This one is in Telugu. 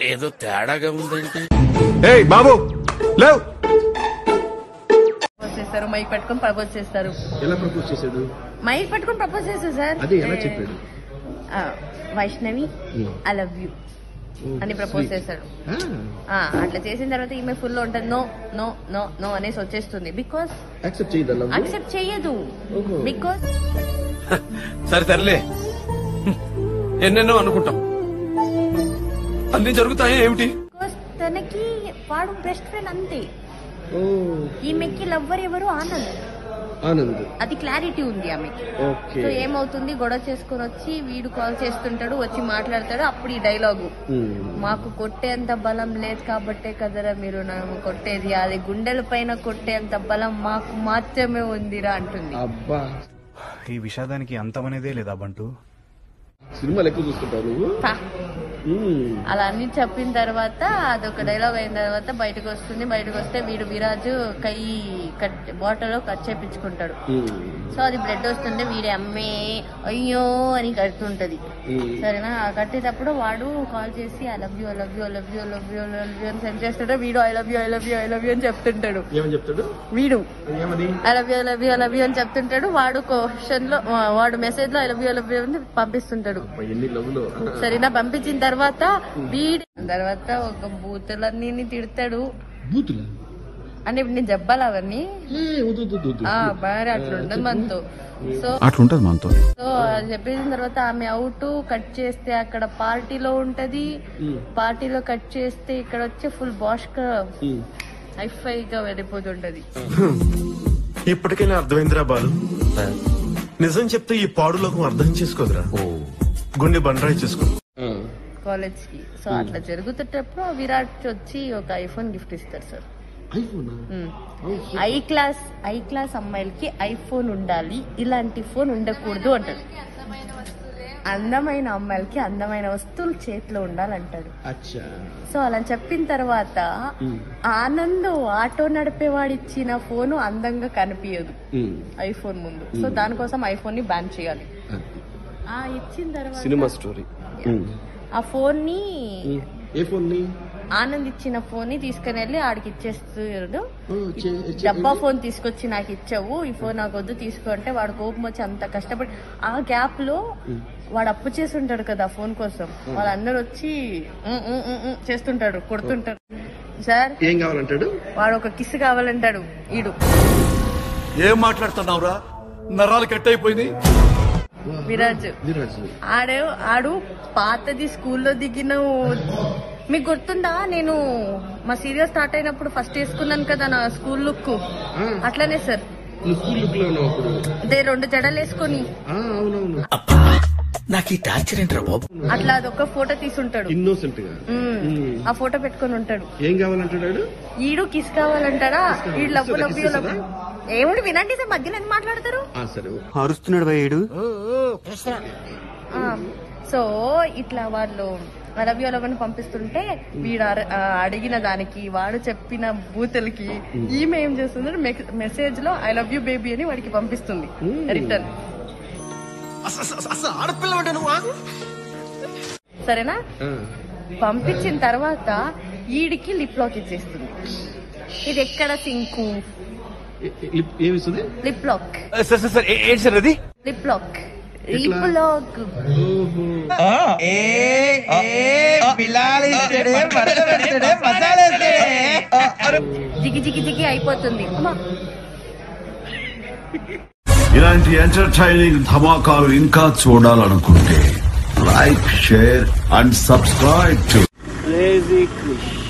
ఏదో తేడాగా ఉందంటే ఏయ్ బాబు లేవ్ ప్రపోజ్ చేస్తారు మైక్ పట్టుకొని ప్రపోజ్ చేస్తారు ఎలా ప్రపోజ్ చేశాడు మైక్ పట్టుకొని ప్రపోజ్ చేస్తారు సార్ అదే ఎలా చెప్పాడు ఆ, Vaishnavi Hmm. I love you అని ప్రపోజ్ చేశాడు ఆ, అట్లా చేసిన తర్వాత ఈమె ఫుల్ ఉంటుంది నో నో నో నో అనేసి వచ్చేస్తుంది బికాస్ యాక్సెప్ట్ చేయదా లవ్ అక్సెప్ట్ చేయదు ఓహో. బికాస్ సరే తరలే ఎన్నెన్నో అనుకుంటాం అన్ని జరుగుతాయా ఏమిటి బికాస్ తనకి వాడు బెస్ట్ ఫ్రెండ్ అంతే ఓ ఈమెకి లవ్వర్ ఎవరు ఆనంద్ ఆనంద్ అది క్లారిటీ ఉంది ఆమెకి ఓకే సో ఏమవుతుంది గొడవ చేసుకొని వచ్చి వీడు కాల్ చేస్తుంటాడు వచ్చి మాట్లాడతాడు అప్పుడు ఈ డైలాగు మాకు కొట్టేంత బలం లేదు కాబట్టే కదరా మీరు నన్ను కొట్టేది అది గుండెల పైన కొట్టేంత బలం మాకు మాత్రమే ఉందిరా అంటుంది అబ్బా ఈ విషాదానికి అంతమనేదే లేదా బంటు సినిమాలు ఎక్కువ చూస్తుంటావు నువ్వు పా. మ్మ్. అలా అన్ని చెప్పిన తర్వాత అదొక డైలాగ్ అయిన తర్వాత బయటకు వస్తుంది బయటకు వస్తే వీడు విరాజు కై కట్ బాటిల్ కట్ చేపించుకుంటాడు మ్మ్. సో అది బ్లడ్ వస్తుంటే వీడి అమ్మే అయ్యో అని కడుతుంటది మ్మ్. సరేనా ఆ కట్టేటప్పుడు వాడు కాల్ చేసి I love you I love you I love you I love you I love you అని సెండ్ చేస్తుంటే వీడు I love you I love you I love you అని చెప్తుంటాడు ఏమని చెప్తాడు వీడు ఏమని I love you I love you I love you అని చెప్తుంటాడు వాడు క్వశ్చన్ లో వాడు మెసేజ్ లో I love you I love you అని పంపిస్తుంటాడు అబ్బా, ఎన్ని లవ్లు సరేనా పంపించిన తర్వాత వీడి తర్వాత ఒక బూతులన్నీ తిడతాడు బూతులా అంటే ఇప్పుడు నేను చెప్పాలి అవన్నీ ఏ, వద్దు, వద్దు, వద్దు. ఆ బాగా అట్లా ఉండదు మనతో సో అట్లుంటది మనతో సో అది చెప్పేసిన తర్వాత ఆమె అవుట్ కట్ చేస్తే అక్కడ పార్టీలో ఉంటది మ్మ్. పార్టీలో కట్ చేస్తే ఇక్కడ వచ్చి ఫుల్ బాష్ గా మ్మ్. హైఫై గా వెళ్ళిపోతుంటది ఇప్పటికైనా అర్థమైందిరా బాలు నిజం చెప్తే ఈ పాడులోకం అర్థం చేసుకోదురా గుండె బండరాయి చేసుకో ఆ. కాలేజ్ కి సో అట్లా జరుగుతున్నప్పుడు విరాట్ వచ్చి ఒక ఐఫోన్ గిఫ్ట్ ఇస్తారు సార్ ఐఫోనా ఐ క్లాస్ ఐ క్లాస్ అమ్మాయిలకి ఐఫోన్ ఉండాలి ఇలాంటి ఫోన్ ఉండకూడదు అంటాడు అందమైన అమ్మాయిలకి అందమైన వస్తువులు చేతిలో ఉండాలంటాడు అచ్చా సో అలా చెప్పిన తర్వాత మ్మ్. ఆనంద్ ఆటో నడిపేవాడు ఇచ్చిన ఫోన్ అందంగా కనిపించదు మ్మ్. ఐఫోన్ ముందు సో దానికోసం ఐఫోన్ ని బ్యాన్ చేయాలి ఆ. ఆ ఇచ్చిన తర్వాత సినిమా స్టోరీ మ్మ్. ఆ ఫోన్ ని మ్మ్. ఏ ఫోన్ ని ఆనంద్ ఇచ్చిన ఫోన్ ని తీసుకుని వెళ్ళి ఆడికి ఇచ్చేస్తున్నాడు ఓ, చే- చే- డబ్బా ఫోన్ తీసుకొచ్చి నాకు ఇచ్చావు ఈ ఫోన్ నాకు వద్దు తీసుకో అంటే వాడు కోపం వచ్చి అంత కష్టపడి ఆ గ్యాప్ లో వాడు అప్పు చేసి ఉంటాడు కదా ఆ ఫోన్ కోసం వాళ్ళందరూ వచ్చి "ఉమ్, ఉమ్, ఉమ్, ఉమ్" చేస్తుంటాడు కొడుతుంటాడు సార్ ఏం కావాలంటాడు వాడు ఒక కిస్ కావాలంటాడు ఈడు ఏం మాట్లాడుతున్నావురా నరాలు కట్ అయిపోయింది విరాజ్ విరాజ్ ఆడు ఆడు పాతది స్కూల్లో దిగిన మీకు గుర్తుందా నేను మా సీరియల్ స్టార్ట్ అయినప్పుడు ఫస్ట్ వేసుకున్నాను కదా నా స్కూల్ లుక్ అట్లనే సార్ నువ్వు స్కూల్ లుక్ లో ఉన్నావు అప్పుడు అదే రెండు జడలు వేసుకొని ఆ, అవునవును నాకు ఈ టార్చర్ ఏంట్రా బాబు అట్లా అదొక ఫోటో తీసుంటాడు ఇన్నోసెంట్ గా ఉమ్, ఉమ్. ఆ ఫోటో పెట్టుకొని ఉంటాడు ఏం కావాలంటాడు వాడు? ఈడు కిస్ కావాలంటారా ఈడు లవ్వు ఇస్తాడా? లవ్వు kiss లవ్వు ఏముడు వినండి సార్ మధ్యలో ఎందుకు మాట్లాడతారు ఆ సరే అరుస్తున్నాడు భయ్యుడు ఆ, సో ఇట్లా వాళ్ళు లవ్ యూ లవ్ అని పంపిస్తుంటే వీడు అర- ఆ, అడిగిన దానికి వాడు చెప్పిన బూతులకి ఈమె ఏం చేస్తుంది మెసేజ్ లో ఐ లవ్ యూ బేబీ అని వాడికి పంపిస్తుంది రిటర్న్ సరేనా ఆ. పంపించిన తర్వాత ఈడికి లిప్ లాక్ ఇచ్చేస్తుంది ఇది ఎక్కడ సింకు ఏ- ఏ- లిప్ ఏమిస్తుంది lip lock sir sir sir ఏ- ఏంటి సార్ అది లిప్ లాక్ లిప్ లాక్ ఓహో జిగి జిగి జిగి అయిపోతుంది అమ్మా ఇలాంటి ఎంటర్టైనింగ్ ధమాకాలు ఇంకా చూడాలనుకుంటే like share and subscribe to Lazy Krish.